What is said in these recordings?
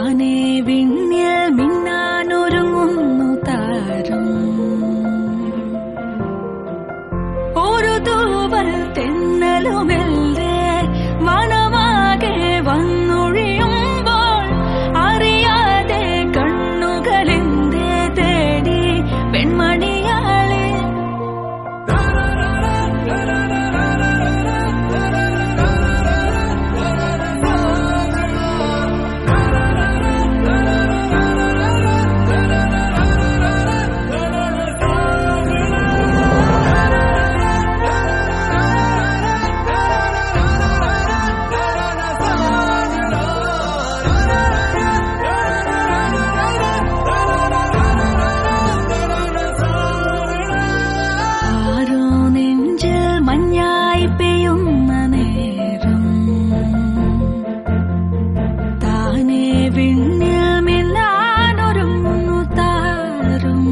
താനേ വിണ്ണിൽ മിന്നാനൊരുങ്ങുന്നു താരം ഒരു തൂവൽ തെന്നലുമെല്ലേ മനമാകെ വന്നൊഴിയുമ്പോൾ അറിയാതെ കണ്ണുകളെന്തേ തേടി പെൺമണിയാളെ ആരോ നെഞ്ചിൽ മഞ്ഞായി പെയ്യുന്ന നേരം താനേ വിണ്ണിൽ മിന്നാനൊരുങ്ങുന്നു താരം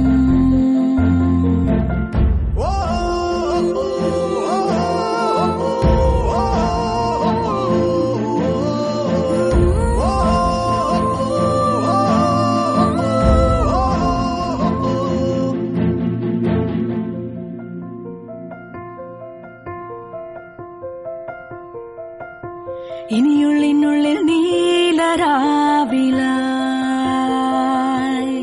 ഇനിയുള്ളിനുള്ളിൽ നീലരാവിലായി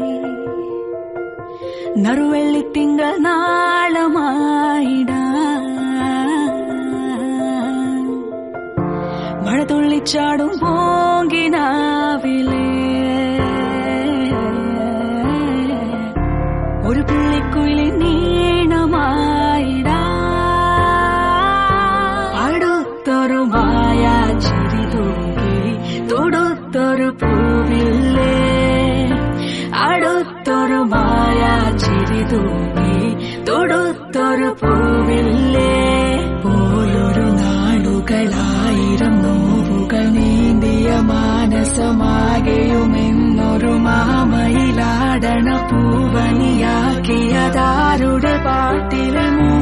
നറുവെള്ളിത്തിങ്കൾ നാളമായിട മഴ തുള്ളിച്ചാടും പോങ്കിനാവിലേ ഒരു പുള്ളിക്കുയിലി നീണമായിടാ അടുത്തൊരു മായ ചിരി തൂകി തൊടുത്തൊരു പൂവില്ലേ അടുത്തൊരു മായ ചിരി തൂകി തൊടുത്തൊരു പൂവില്ലേ പോയൊരു നാടുകളായിരം നോവുകൾ നീന്തിയ മാനസമാകെയുമെന്നൊരു മാമയിലാടണ പൂവണിയാക്കിയതാരുടെ പാട്ടിലെ മൂ